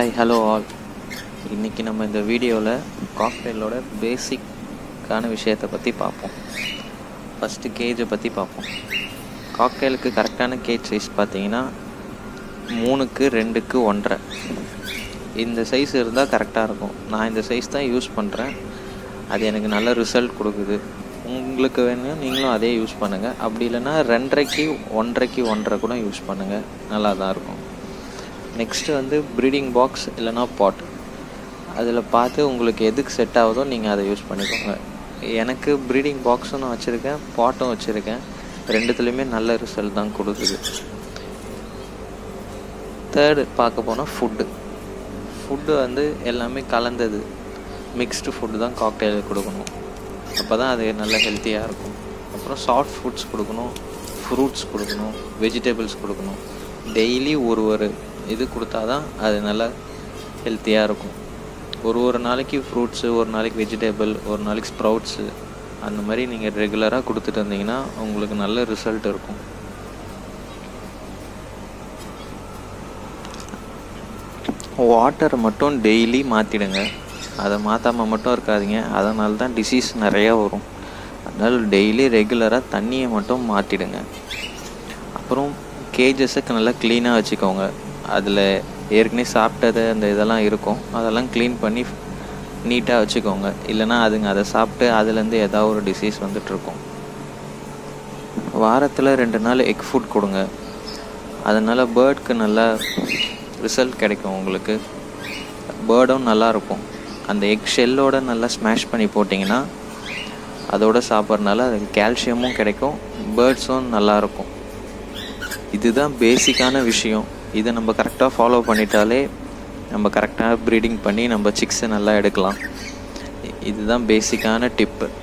hi hello all இன்றைக்கி நம்ம இந்த வீடியோவில் காக்டெயிலோட பேசிக்கான விஷயத்தை பற்றி பார்ப்போம் ஃபஸ்ட்டு கேஜை பற்றி பார்ப்போம் காக்டெயிலுக்கு கரெக்டான கேஜ் சைஸ் பார்த்தீங்கன்னா மூணுக்கு ரெண்டுக்கு ஒன்றரை இந்த சைஸ் இருந்தால் கரெக்டாக இருக்கும் நான் இந்த சைஸ் தான் யூஸ் பண்ணுறேன் அது எனக்கு நல்ல ரிசல்ட் கொடுக்குது உங்களுக்கு வேணும் நீங்களும் அதே யூஸ் பண்ணுங்கள் அப்படி இல்லைன்னா ரெண்டரைக்கு ஒன்றரைக்கு ஒன்றரை கூட யூஸ் பண்ணுங்கள் நல்லா தான் இருக்கும் நெக்ஸ்ட்டு வந்து ப்ரீடிங் பாக்ஸ் இல்லைனா பாட் அதில் பார்த்து உங்களுக்கு எதுக்கு செட் ஆகுதோ நீங்கள் அதை யூஸ் பண்ணிக்கோங்க எனக்கு ப்ரீடிங் பாக்ஸும் நான் வச்சுருக்கேன் பாட்டும் வச்சுருக்கேன் ரெண்டுத்துலேயுமே நல்ல ரிசல்ட் தான் கொடுக்குது தேர்டு பார்க்க போனால் ஃபுட்டு ஃபுட்டு வந்து எல்லாமே கலந்தது மிக்ஸ்டு ஃபுட்டு தான் காக்டெயில் கொடுக்கணும் அப்போ தான் அது நல்ல ஹெல்த்தியாக இருக்கும் அப்புறம் சாஃப்ட் ஃபுட்ஸ் கொடுக்கணும் ஃப்ரூட்ஸ் கொடுக்கணும் வெஜிடபிள்ஸ் கொடுக்கணும் டெய்லி ஒரு ஒரு இது கொடுத்தா தான் அது நல்லா ஹெல்த்தியாக இருக்கும் ஒரு ஒரு நாளைக்கு ஃப்ரூட்ஸு ஒரு நாளைக்கு வெஜிடபிள் ஒரு நாளைக்கு ஸ்ப்ரவுட்ஸு அந்த மாதிரி நீங்கள் ரெகுலராக கொடுத்துட்டு வந்தீங்கன்னா உங்களுக்கு நல்ல ரிசல்ட் இருக்கும் வாட்டர் மட்டும் டெய்லி மாற்றிடுங்க அதை மாற்றாமல் மட்டும் இருக்காதீங்க அதனால தான் டிசீஸ் நிறையா வரும் அதனால் டெய்லி ரெகுலராக தண்ணியை மட்டும் மாற்றிடுங்க அப்புறம் கேஜஸுக்கு நல்லா க்ளீனாக வச்சுக்கோங்க அதில் ஏற்கனவே சாப்பிட்டது அந்த இதெல்லாம் இருக்கும் அதெல்லாம் க்ளீன் பண்ணி நீட்டாக வச்சுக்கோங்க இல்லைனா அதுங்க அதை சாப்பிட்டு அதுலேருந்து ஏதாவது ஒரு டிசீஸ் வந்துட்டுருக்கும் வாரத்தில் ரெண்டு நாள் எக் ஃபுட் கொடுங்க அதனால் பேர்ட்க்கு நல்லா ரிசல்ட் கிடைக்கும் உங்களுக்கு பேர்டும் நல்லாயிருக்கும் அந்த எக் ஷெல்லோட நல்லா ஸ்மாஷ் பண்ணி போட்டிங்கன்னா அதோட சாப்பிட்றதுனால அதுக்கு கால்சியமும் கிடைக்கும் பேர்ட்ஸும் நல்லாயிருக்கும் இதுதான் பேசிக்கான விஷயம் இதை நம்ம கரெக்டாக ஃபாலோ பண்ணிட்டாலே நம்ம கரெக்டாக ப்ரீடிங் பண்ணி நம்ம சிக்ஸை நல்லா எடுக்கலாம் இதுதான் பேசிக்கான டிப்பு